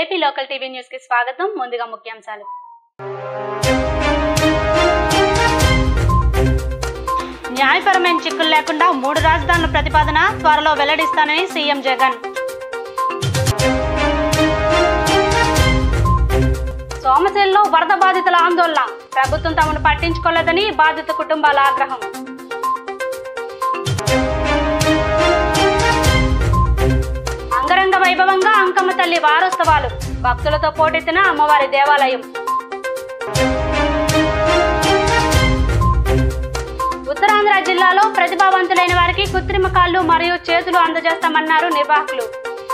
AP local TV news కి స్వాగతం ముందుగా ముఖ్యాంశాలు న్యాయపరమైన చిక్కులు లేకుండా మూడు రాజధానుల ప్రతిపాదన త్వరలో వెల్లడిస్తానని సీఎం జగన్ సోమశేల్లో వరద బాధితుల ఆందోళన ప్రభుత్వం తమను పట్టించుకోలేదని బాధిత కుటుంబాల ఆగ్రహం అంగరంగ వైభవంగా అంకమ్మ తల్లి వారోత్సవాలు భక్తులతో పోటెత్తిన అమ్మవారి దేవాలయం ఉత్తరాంధ్ర జిల్లాలో ప్రతిభావంతులైన వారికి కృత్రిమ కాళ్ళు మరియు చేతులు అందజేస్తామన్నారు నిర్వాహకులు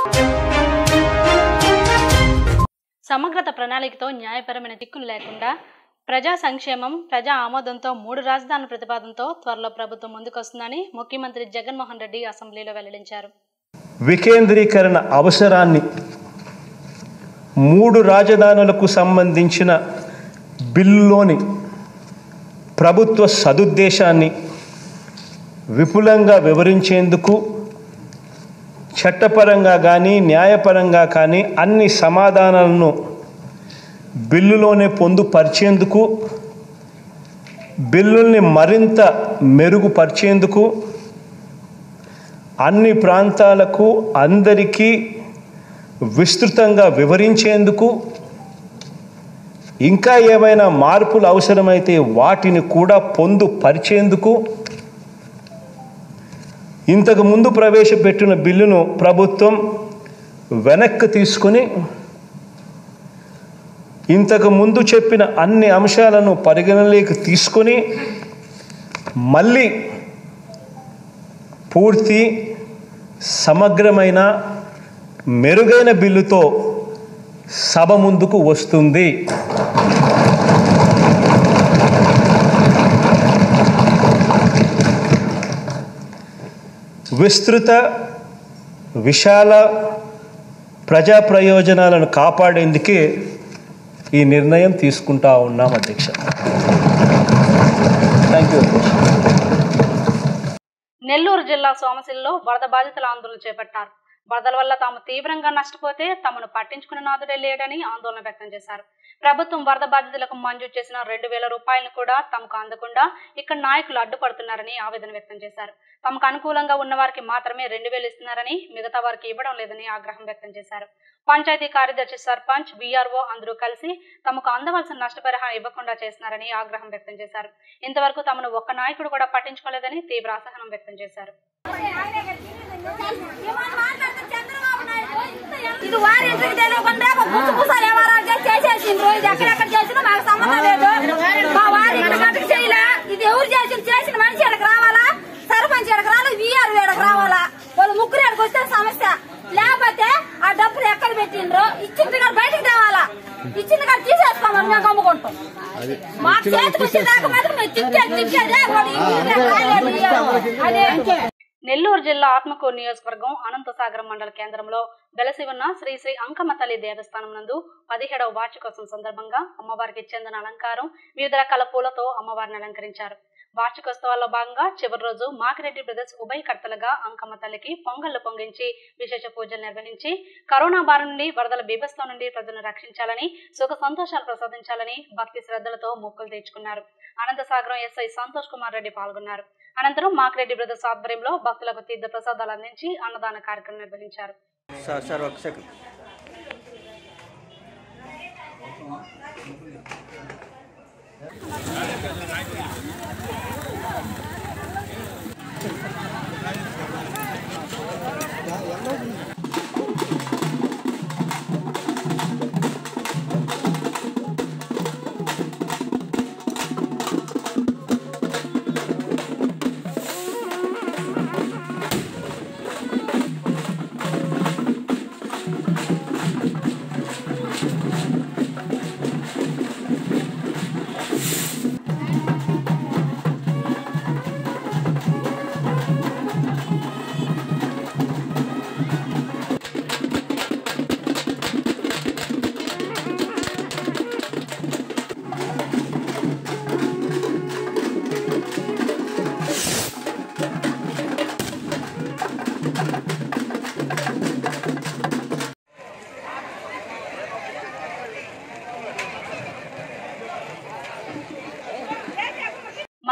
సమగ్రత ప్రణాళికతో న్యాయపరమైన దిక్కులు లేకుండా ప్రజా సంక్షేమం ప్రజా ఆమోదంతో మూడు రాజధానుల ప్రతిపాదనతో త్వరలో ప్రభుత్వం ముందుకొస్తుందని ముఖ్యమంత్రి జగన్మోహన్ రెడ్డి అసెంబ్లీలో వెల్లడించారు వికేంద్రీకరణ అవసరాన్ని మూడు రాజధానులకు సంబంధించిన బిల్లులోని ప్రభుత్వ సదుద్దేశాన్ని విపులంగా వివరించేందుకు చట్టపరంగా కానీ న్యాయపరంగా కానీ అన్ని సమాధానాలను బిల్లులోనే పొందుపరిచేందుకు బిల్లుల్ని మరింత మెరుగుపరిచేందుకు అన్ని ప్రాంతాలకు అందరికీ విస్తృతంగా వివరించేందుకు ఇంకా ఏమైనా మార్పులు అవసరమైతే వాటిని కూడా పొందుపరిచేందుకు ఇంతకు ముందు ప్రవేశపెట్టిన బిల్లును ప్రభుత్వం వెనక్కి తీసుకుని ఇంతకు ముందు చెప్పిన అన్ని అంశాలను పరిగణలోకి తీసుకొని మళ్ళీ పూర్తి సమగ్రమైన మెరుగైన బిల్లుతో సభ ముందుకు వస్తుంది విస్తృత విశాల ప్రజా ప్రయోజనాలను కాపాడేందుకే ఈ నిర్ణయం తీసుకుంటా ఉన్నాం అధ్యక్ష థ్యాంక్ యూ అధ్యక్ష నెల్లూరు జిల్లా సోమశిలలో వరద బాధితుల ఆందోళన చేపట్టారు వరదల వల్ల తాము తీవ్రంగా నష్టపోతే తమను పట్టించుకున్న నాదుడే లేడని ఆందోళన వ్యక్తం చేశారు ప్రభుత్వం వరద బాధితులకు మంజూరు చేసిన రెండు వేల రూపాయలను కూడా తమకు అందకుండా ఇక్కడ నాయకులు అడ్డుపడుతున్నారని ఆవేదన వ్యక్తం చేశారు తమకు అనుకూలంగా ఉన్న వారికి మాత్రమే రెండు వేలు ఇస్తున్నారని మిగతా వారికి ఇవ్వడం లేదని ఆగ్రహం వ్యక్తం చేశారు పంచాయతీ కార్యదర్శి సర్పంచ్ బీఆర్ఓ అందరూ కలిసి తమకు అందవలసిన నష్టపరిహారం ఇవ్వకుండా చేస్తున్నారని ఆగ్రహం వ్యక్తం చేశారు ఇంతవరకు తమను ఒక్క నాయకుడు కూడా పట్టించుకోలేదని తీవ్ర అసహనం వ్యక్తం చేశారు ఇది వారి ఇంటికి తెలియకుండా పుచ్చు పుసాలు వ్యవహారాలు చేసి చేసేసిండ్రు ఇది ఎక్కడెక్కడ చేసినా మాకు సంబంధం లేదు మా వారి ఇంటి గంటకు చేయలే ఇది ఎవరు చేసిన చేసిన మనిషి ఎక్కడికి రావాలా సర్పంచ్ ఎక్కడికి రావాలి వీఆర్ ఎక్కడికి రావాలా వాళ్ళు ముగ్గురు ఎక్కడికి వస్తే సమస్య లేకపోతే ఆ డబ్బులు ఎక్కడ పెట్టిండ్రు ఇచ్చింది కాదు బయటకు తేవాలా ఇచ్చింది కాదు తీసేసుకోమని మేము అమ్ముకుంటాం మా చేతికి వచ్చిన దాకా మాత్రం మేము తిప్పేది తిప్పేదే వాడు ఇంటికి రాలేడు, ఇయ్యాడు. అదే నెల్లూరు జిల్లా ఆత్మకూరు నియోజకవర్గం అనంతసాగరం మండల కేంద్రంలో వెలసి ఉన్న శ్రీ శ్రీ అంకమ్మ తల్లి దేవస్థానం నందు పదిహేడవ వార్షికోత్సవం సందర్భంగా అమ్మవారికి చెందిన అలంకారం వివిధ రకాల పూలతో అమ్మవారిని అలంకరించారు వార్షికోత్సవాల్లో భాగంగా చివరి రోజు మాకిరెడ్డి బ్రదర్స్ ఉభయకర్తలుగా అంకమ్మ తల్లికి పొంగళ్లు పొంగించి విశేష పూజలు నిర్వహించి కరోనా బారి నుండి వరదల బీభత్సం నుండి ప్రజలను రక్షించాలని సుఖ సంతోషాలు ప్రసాదించాలని భక్తి శ్రద్ధలతో మొక్కులు తెచ్చుకున్నారు అనంతసాగరం ఎస్ఐ సంతోష్ కుమార్ రెడ్డి పాల్గొన్నారు అనంతరం మాకిరెడ్డి బ్రదర్స్ ఆధ్వర్యంలో భక్తులకు తీర్థ ప్రసాదాలు అందించి అన్నదాన కార్యక్రమం నిర్వహించారు సార్ సార్ ఒక సెకండ్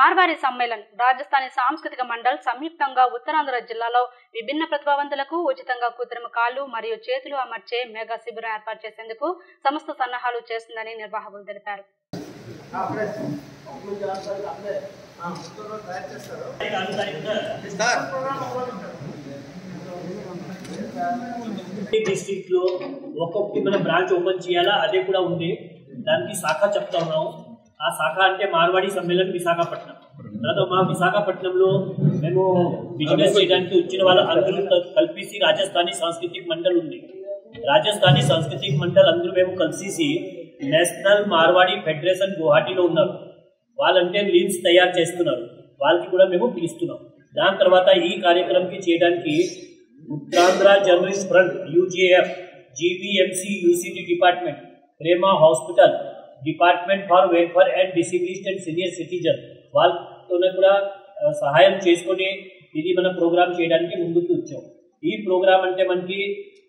మార్వారి సమ్మేళన్ రాజస్థానీ సాంస్కృతిక మండల్ సంయుక్తంగా ఉత్తరాంధ్ర జిల్లాలో విభిన్న ప్రతిభావంతులకు ఉచితంగా కృత్రిమ కాళ్ళు మరియు చేతులు అమర్చే మెగా శిబిరం ఏర్పాటు చేసేందుకు సంస్థ సన్నాహాలు చేస్తుందని నిర్వాహకులు తెలిపారు డిస్ట్రిక్ట్ లో ఒక్కొక్కటి మనం బ్రాంచ్ ఓపెన్ చేయాలా అదే కూడా ఉంది దానికి శాఖ చెప్తా ఉన్నాం ఆ శాఖ అంటే మార్వాడి సమ్మేళనం విశాఖపట్నం తర్వాత మా విశాఖపట్నంలో మేము బిజినెస్ చేయడానికి వచ్చిన వాళ్ళ అందరూ కలిపేసి రాజస్థానీ సాంస్కృతిక మండల్ ఉంది రాజస్థానీ సాంస్కృతిక మండల్ అందరూ మేము కలిసి నేషనల్ మార్వాడి ఫెడరేషన్ గువాహటిలో ఉన్నారు వాళ్ళంటే లీన్స్ తయారు చేస్తున్నారు వాళ్ళకి కూడా మేము పిలుస్తున్నాం దాని తర్వాత ఈ కార్యక్రమంకి చేయడానికి Uttarandhra journalist front UJF GVMC UCD department Prema hospital department for welfare and disabled and senior citizen వాళ్ళతో కూడా ఆ, సహాయం చేసుకొని ఇది మన ప్రోగ్రామ్ చేయడానికి ముందుకు వచ్చాం ఈ ప్రోగ్రామ్ అంటే మనకి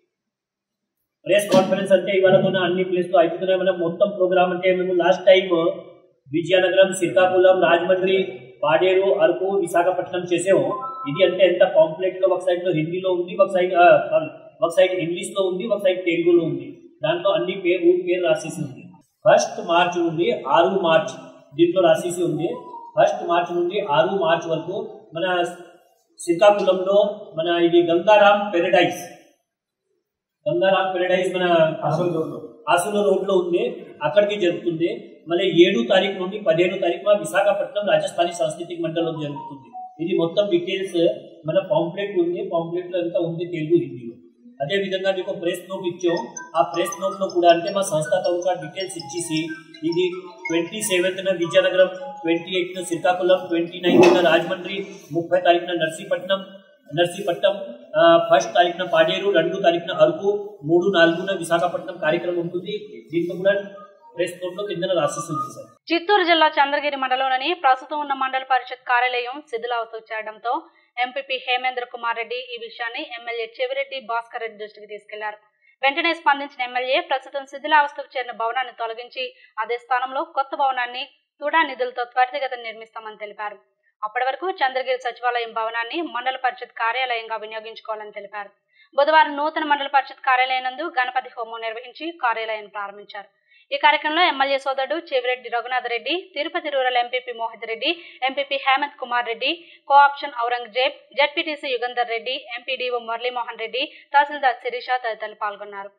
ప్రెస్ కాన్ఫరెన్స్ అంటే ఇవాళ మన అన్ని ప్లేస్ లో అయిపోతున్నాయి మనం మొత్తం ప్రోగ్రామ్ అంటే మేము లాస్ట్ టైం విజయనగరం శ్రీకాకుళం రాజమండ్రి పాడేరు అరకు విశాఖపట్నం చేసాము ఇది అంటే ఎంత కాంప్లెక్స్ లో ఒక సైడ్ లో హిందీలో ఉంది ఒక సైడ్ ఆ, sorry, ఒక సైడ్ ఇంగ్లీష్ లో ఉంది ఒక సైడ్ తెలుగులో ఉంది దాంట్లో అన్ని పేరు ఊరి పేరు రాసేసి ఉంది ఫస్ట్ మార్చ్ నుండి ఆరు మార్చ్ దీంట్లో రాసేసి ఉంది ఫస్ట్ మార్చ్ నుండి ఆరు మార్చ్ వరకు మన శ్రీకాకుళంలో మన ఇది గంగారాం పెరడైజ్ గంగారాం పెరడైజ్ మన ఆసుల రోడ్ లో ఉంది అక్కడికి జరుగుతుంది మళ్ళీ ఏడు తారీఖు నుండి పదిహేను తారీఖు మా విశాఖపట్నం రాజస్థానీ సాంస్కృతిక మండలం జరుగుతుంది ఇది మొత్తం డీటెయిల్స్ మన పాంప్లెట్ ఉంది పాంప్లెట్ లో అంతా ఉంది తెలుగు హిందీలో అదే విధంగా మీకు ప్రెస్ నోట్ ఇచ్చాం ఆ ప్రెస్ నోట్ లో కూడా అంటే మా సంస్థ తరఫున డీటెయిల్స్ ఇచ్చేసి ఇది ట్వంటీ సెవెంత్న Vizianagaram twenty eighth Srikakulam twenty నైన్త్న రాజమండ్రి ముప్పై తారీఖున నర్సీపట్నం నర్సీపట్నం ఆ, ఫస్ట్ తారీఖున పాడేరు రెండు తారీఖున అరకు మూడు నాలుగున విశాఖపట్నం కార్యక్రమం ఉంటుంది దీంట్లో కూడా ప్రెస్ నోట్లో కింద రాసిస్తుంది సార్ చిత్తూరు జిల్లా చంద్రగిరి మండలంలోని ప్రస్తుతం ఉన్న మండల పరిషత్ కార్యాలయం శిథిలావస్థకు చేరడంతో ఎంపీపీ హేమేంద్ర కుమార్ రెడ్డి ఈ విషయాన్ని ఎమ్మెల్యే చెవిరెడ్డి భాస్కర్ రెడ్డి దృష్టికి తీసుకెళ్లారు వెంటనే స్పందించిన ఎమ్మెల్యే ప్రస్తుతం శిథిలావస్థకు చేరిన భవనాన్ని తొలగించి అదే స్థానంలో కొత్త భవనాన్ని తుడా నిధులతో త్వరితగతిన నిర్మిస్తామని తెలిపారు అప్పటి వరకు చంద్రగిరి సచివాలయం భవనాన్ని మండల పరిషత్ కార్యాలయంగా వినియోగించుకోవాలని తెలిపారు బుధవారం నూతన మండల పరిషత్ కార్యాలయం నందు గణపతి హోమం నిర్వహించి కార్యాలయాన్ని ప్రారంభించారు ఈ కార్యక్రమంలో ఎమ్మెల్యే సోదరుడు Chevireddy Raghunath Reddy Tirupati rural MPP Mohith Reddy MPP Hemanth Kumar Reddy co-option Aurangzeb ZPTC Yugandhar Reddy MPDO Muralimohan Reddy tahsildar Sirisha తదితరులు పాల్గొన్నారు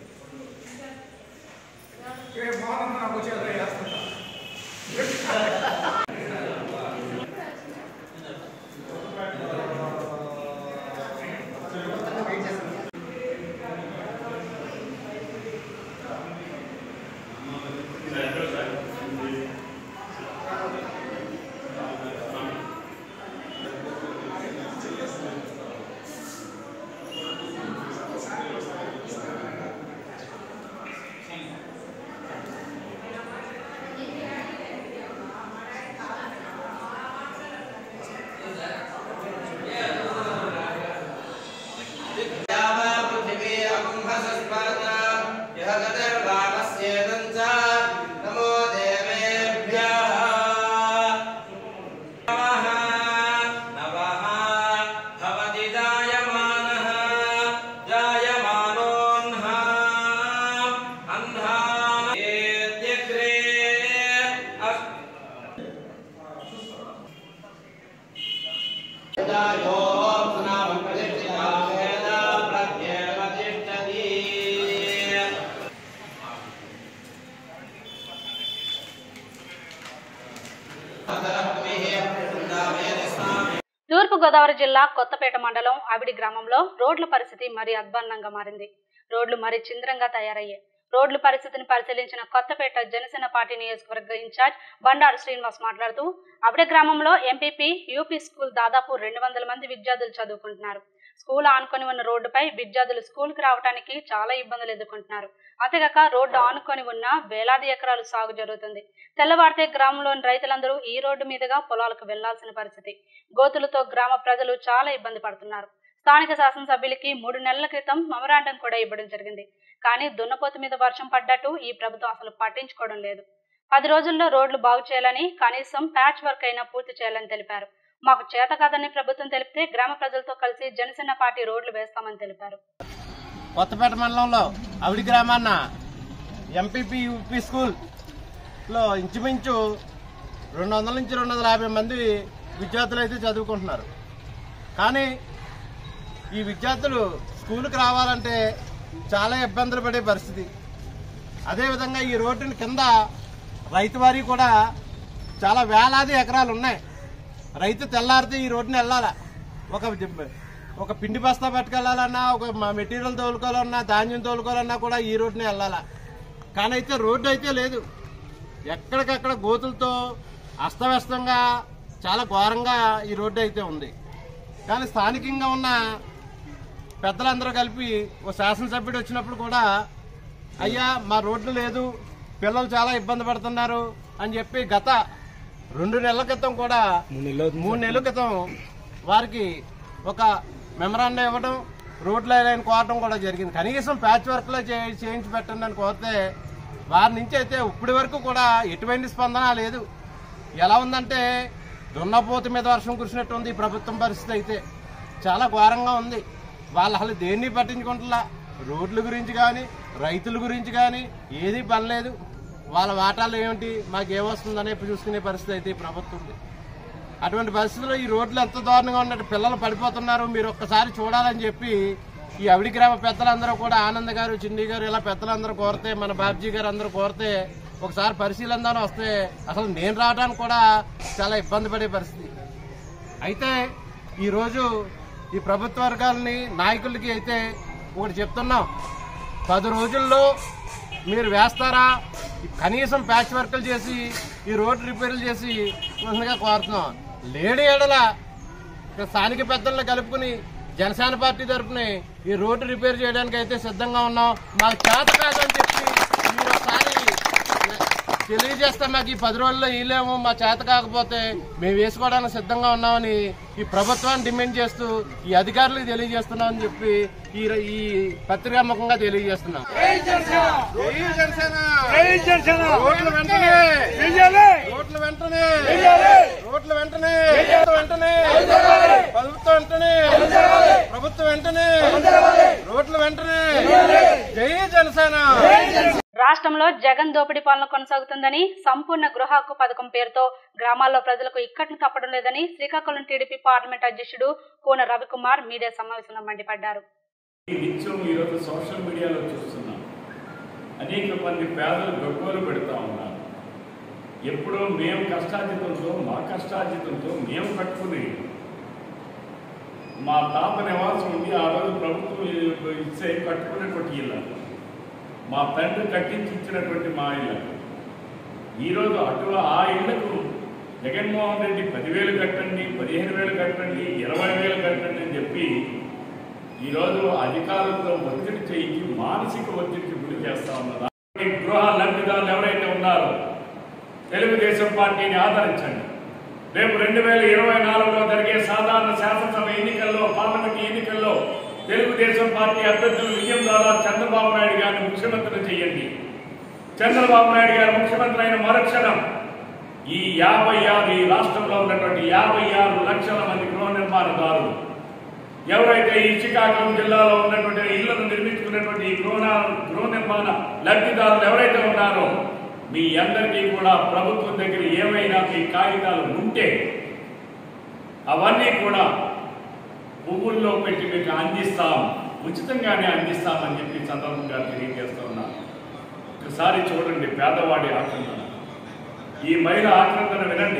नमो देवेभ्यः नमः नवः भवति जायमानः जायमानोऽह्नः अह्ना एत्यग्रे अस् తూర్పు గోదావరి జిల్లా కొత్తపేట మండలం అవిడి గ్రామంలో రోడ్ల పరిస్థితి మరీ అధ్వాన్నంగా మారింది రోడ్లు మరీ చింద్రంగా తయారయ్యాయి రోడ్ల పరిస్థితిని పరిశీలించిన కొత్తపేట జనసేన పార్టీ నియోజకవర్గ ఇన్ఛార్జ్ బండారు శ్రీనివాస్ మాట్లాడుతూ అవిడ గ్రామంలో ఎంపీపీ యూపీ స్కూల్ దాదాపు రెండు వందల మంది విద్యార్థులు చదువుకుంటున్నారు స్కూల్ ఆనుకొని ఉన్న రోడ్డుపై విద్యార్థులు స్కూల్కి రావడానికి చాలా ఇబ్బందులు ఎదుర్కొంటున్నారు అంతేగాక రోడ్డు ఆనుకొని ఉన్న వేలాది ఎకరాలు సాగు జరుగుతుంది తెల్లవారితే గ్రామంలోని రైతులందరూ ఈ రోడ్డు మీదుగా పొలాలకు వెళ్లాల్సిన పరిస్థితి గోతులతో గ్రామ ప్రజలు చాలా ఇబ్బంది పడుతున్నారు స్థానిక శాసనసభ్యులకి మూడు నెలల క్రితం మెమరాండం కూడా ఇవ్వడం జరిగింది కానీ దున్నపోతు మీద వర్షం పడ్డట్టు ఈ ప్రభుత్వం అసలు పట్టించుకోవడం లేదు పది రోజుల్లో రోడ్లు బాగు చేయాలని కనీసం ప్యాచ్ వర్క్ అయినా పూర్తి చేయాలని తెలిపారు మాకు చేత కాదని ప్రభుత్వం తెలిపితే గ్రామ ప్రజలతో కలిసి జనసేన పార్టీ రోడ్లు వేస్తామని తెలిపారు కొత్తపేట మండలంలో అవిడి గ్రామాన్న ఎంపీపీ యూపీ స్కూల్లో ఇంచుమించు రెండు వందల నుంచి రెండు వందల యాభై మంది విద్యార్థులు అయితే చదువుకుంటున్నారు కానీ ఈ విద్యార్థులు స్కూల్కి రావాలంటే చాలా ఇబ్బందులు పడే పరిస్థితి అదేవిధంగా ఈ రోడ్డుని కింద రైతు వారి కూడా చాలా వేలాది ఎకరాలు ఉన్నాయి రైతు తెల్లారితే ఈ రోడ్డుని వెళ్ళాలా ఒక జిబ్- ఒక పిండి బస్తా పట్టుకెళ్ళాలన్నా ఒక మ- మెటీరియల్ తోలుకోవాలన్నా ధాన్యం తోలుకోవాలన్నా కూడా ఈ రోడ్డుని వెళ్ళాలా కానీ అయితే రోడ్డు అయితే లేదు ఎక్కడికక్కడ గోతులతో అస్తవ్యస్తంగా చాలా ఘోరంగా ఈ రోడ్డు అయితే ఉంది కానీ స్థానికంగా ఉన్న పెద్దలందరూ కలిపి ఓ శాసనసభ్యుడు వచ్చినప్పుడు కూడా అయ్యా మా రోడ్లు లేదు పిల్లలు చాలా ఇబ్బంది పడుతున్నారు అని చెప్పి గత రెండు నెలల క్రితం కూడా మూడు నెలల క్రితం వారికి ఒక మెమరాండం ఇవ్వడం రోడ్లు ఆయన కోరడం కూడా జరిగింది కనీసం ప్యాచ్ వర్క్ లో చే- చేయించి పెట్టండి అని కోరితే వారి నుంచి అయితే ఇప్పటి వరకు కూడా ఎటువంటి స్పందన లేదు ఎలా ఉందంటే దున్నపోతు మీద వర్షం కురిసినట్టు ఉంది ఈ ప్రభుత్వం పరిస్థితి అయితే చాలా ఘోరంగా ఉంది వాళ్ళు అసలు దేన్ని పట్టించుకుంటున్నా రోడ్ల గురించి కానీ రైతుల గురించి కానీ ఏది పనిలేదు వాళ్ళ వాటాలు ఏమిటి మాకు ఏమొస్తుందనే చూసుకునే పరిస్థితి అయితే ఈ ప్రభుత్వం ఉంది అటువంటి పరిస్థితుల్లో ఈ రోడ్లు ఎంత దారుణంగా ఉన్నట్టు పిల్లలు పడిపోతున్నారు మీరు ఒక్కసారి చూడాలని చెప్పి ఈ అవిడి గ్రామ పెద్దలందరూ కూడా ఆనంద్ గారు చిన్ని గారు ఇలా పెద్దలందరూ కోరితే మన బాబ్జీ గారు అందరూ కోరితే ఒకసారి పరిశీలన వస్తే అసలు నేను రావడానికి కూడా చాలా ఇబ్బంది పడే పరిస్థితి అయితే ఈరోజు ఈ ప్రభుత్వ వర్గాలని నాయకులకి అయితే ఒకటి చెప్తున్నాం పది రోజుల్లో మీరు వేస్తారా కనీసం ప్యాచ్ వర్కులు చేసి ఈ రోడ్డు రిపేర్లు చేసి ముందుగా కోరుతున్నాం లేడీ ఎడల ఇక్కడ స్థానిక పెద్దలను కలుపుకుని జనసేన పార్టీ తరఫున ఈ రోడ్డు రిపేర్ చేయడానికి అయితే సిద్ధంగా ఉన్నాం మాకు చేత కాదని చెప్పి మీరు ఒకసారి తెలియజేస్తే మాకు ఈ పది రోజుల్లో వీలేము మా చేత కాకపోతే మేము వేసుకోవడానికి సిద్ధంగా ఉన్నామని ఈ ప్రభుత్వాన్ని డిమాండ్ చేస్తూ ఈ అధికారులకు తెలియజేస్తున్నామని చెప్పి ఈ ఈ పత్రికాముఖంగా తెలియజేస్తున్నాం జై జనసేన! ఓట్ల వెంటనే ఓట్ల వెంటనే ఓట్ల వెంటనే వెంటనే ప్రభుత్వం వెంటనే ప్రభుత్వం వెంటనే రోడ్ల వెంటనే జై జనసేన రాష్ట్రంలో జగన్ దోపిడీ పాలన కొనసాగుతుందని సంపూర్ణ గృహ హక్కు పథకం పేరుతో గ్రామాల్లో ప్రజలకు ఇక్కట్లు తప్పడం లేదని శ్రీకాకుళం టీడీపీ పార్లమెంట్ అధ్యక్షుడు కూన రవికుమార్ మీడియా సమావేశంలో మండిపడ్డారు ఈ నిత్యం ఈరోజు సోషల్ మీడియాలో చూస్తున్నాం అనేక మంది పేదలు గొప్పలు పెడతా ఉన్నారు ఎప్పుడో మేము కష్టార్జితంతో మా కష్టార్జితంతో మేము కట్టుకుని మా తాత నివాసం ఉండి ఆ రోజు ప్రభుత్వం ఇచ్చే కట్టుకునేటువంటి ఇల్లు మా తండ్రి కట్టించి ఇచ్చినటువంటి మా ఇల్లు ఈరోజు అటు ఆ ఇళ్లకు జగన్మోహన్ రెడ్డి పదివేలు కట్టండి పదిహేను వేలు కట్టండి ఇరవై వేలు కట్టండి అని చెప్పి ఈరోజు అధికారులతో ఒత్తిడి చేయించి మానసిక ఒత్తిడికి గురి చేస్తా ఉన్నారు ఈ గృహ లబ్ధిదారులు ఎవరైతే ఉన్నారో తెలుగుదేశం పార్టీని ఆదరించండి రేపు రెండు వేల ఇరవై నాలుగులో జరిగే సాధారణ శాసనసభ ఎన్నికల్లో పార్లమెంట్ ఎన్నికల్లో తెలుగుదేశం పార్టీ అభ్యర్థుల విజయం ద్వారా చంద్రబాబు నాయుడు గారిని ముఖ్యమంత్రి చేయండి చంద్రబాబు నాయుడు గారు ముఖ్యమంత్రి అయిన మరుక్షణం ఈ యాభై ఆరు ఈ రాష్ట్రంలో ఉన్నటువంటి యాభై ఆరు లక్షల మంది గృహ నిర్మాణదారులు ఎవరైతే ఈ శ్రీకాకుళం జిల్లాలో ఉన్నటువంటి ఇళ్లను నిర్మించుకున్నటువంటి ఈ గృహ గృహ నిర్మాణ లబ్ధిదారులు ఎవరైతే ఉన్నారో మీ అందరికీ కూడా ప్రభుత్వం దగ్గర ఏమైనా మీ కాగితాలు ఉంటే అవన్నీ కూడా పువ్వుల్లో పెట్టి మీకు అందిస్తాం ఉచితంగానే అందిస్తామని చెప్పి ఈ సందర్భంగా తెలియజేస్తా ఉన్నాను ఒకసారి చూడండి పేదవాడి ఆక్రందన ఈ మహిళ ఆక్రందన వినండి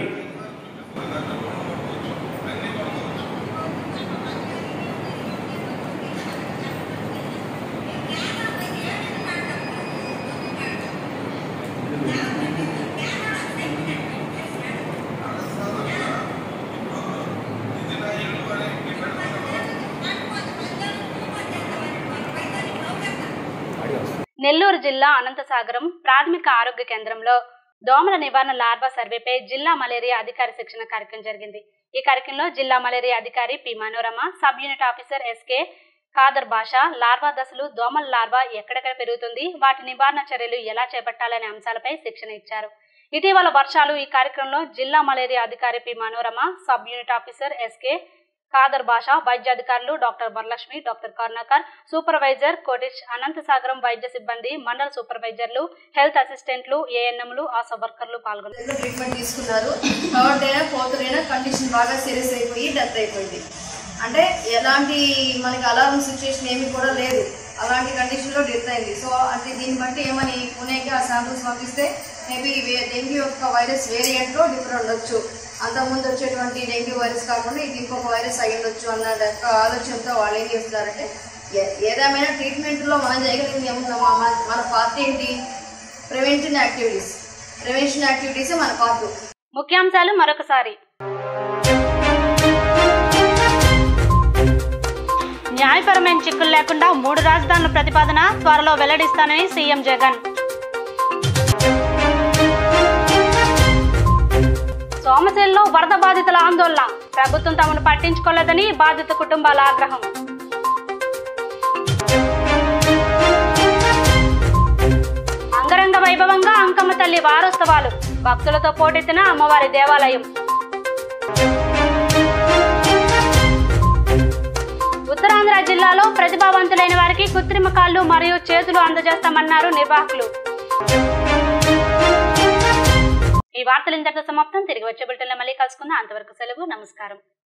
నెల్లూరు జిల్లా అనంతసాగరం ప్రాథమిక ఆరోగ్య కేంద్రంలో దోమల నివారణ లార్వా సర్వేపై జిల్లా మలేరియా అధికారి శిక్షణ కార్యక్రమం జరిగింది ఈ కార్యక్రమంలో జిల్లా మలేరియా అధికారి P Manorama sub unit officer SK Khader Basha larva దశలు దోమల లార్వా ఎక్కడెక్కడ పెరుగుతుంది వాటి నివారణ చర్యలు ఎలా చేపట్టాలనే అంశాలపై శిక్షణ ఇచ్చారు ఇటీవల వర్షాలు ఈ కార్యక్రమంలో జిల్లా మలేరియా అధికారి P Manorama sub unit officer SK Khader Basha వైద్యాధికారులు doctor Varalakshmi doctor Karunakar supervisor Kotish Anantasagaram వైద్య సిబ్బంది మండల సూపర్వైజర్లు హెల్త్ అసిస్టెంట్లు ఏఎన్ఎంలు ఆశా వర్కర్లు పాల్గొన్నారు ట్రీట్మెంట్ తీసుకున్నారు థర్డ్ డేనా ఫోర్త్ డేనా కండిషన్ బాగా సీరియస్ అయిపోయి డెత్ అయిపోయింది అంటే ఎలాంటి మనకి అలారం సిచ్యుయేషన్ ఏమి కూడా లేదు అలాంటి కండిషన్లో డెత్ అయింది సో అంటే దీన్ని బట్టి ఏమని పూణేకి ఆ శాంపుల్స్ పంపిస్తే మేబీ డెంగ్యూ యొక్క వైరస్ వేరియంట్లో డిఫరెంట్ ఉండొచ్చు అంతకుముందు వచ్చేటువంటి డెంగ్యూ వైరస్ కాకుండా ఇది ఇంకొక వైరస్ అయి ఉండొచ్చు అన్న యొక్క ఆలోచనతో వాళ్ళు ఏం చేస్తున్నారంటే ఏ- ఏదేమైనా ట్రీట్మెంట్లో మనం చేయగలిగింది ఏముందమ్మా మన మన పార్ట్ ఏంటి ప్రివెన్షన్ యాక్టివిటీస్ ప్రివెన్షన్ యాక్టివిటీసే మన పార్ట్ ముఖ్యాంశాలు మరొకసారి న్యాయపరమైన చిక్కులు లేకుండా మూడు రాజధానుల ప్రతిపాదన త్వరలో వెల్లడిస్తానని సీఎం జగన్ సోమశేల్లో వరద బాధితుల ఆందోళన ప్రభుత్వం తమను పట్టించుకోలేదని బాధిత కుటుంబాల ఆగ్రహం అంగరంగ వైభవంగా అంకమ్మ తల్లి వారోత్సవాలు భక్తులతో పోటెత్తిన అమ్మవారి దేవాలయం ఉత్తరాంధ్ర జిల్లాలో ప్రతిభావంతులైన వారికి కృత్రిమ కాళ్ళు మరియు చేతులు అందజేస్తామన్నారు నిర్వాహకులు ఈ వార్తలు ఇంతటితో సమాప్తం తిరిగి వచ్చే బులెటిన్లో మళ్ళీ కలుసుకుందాం అంతవరకు సెలవు నమస్కారం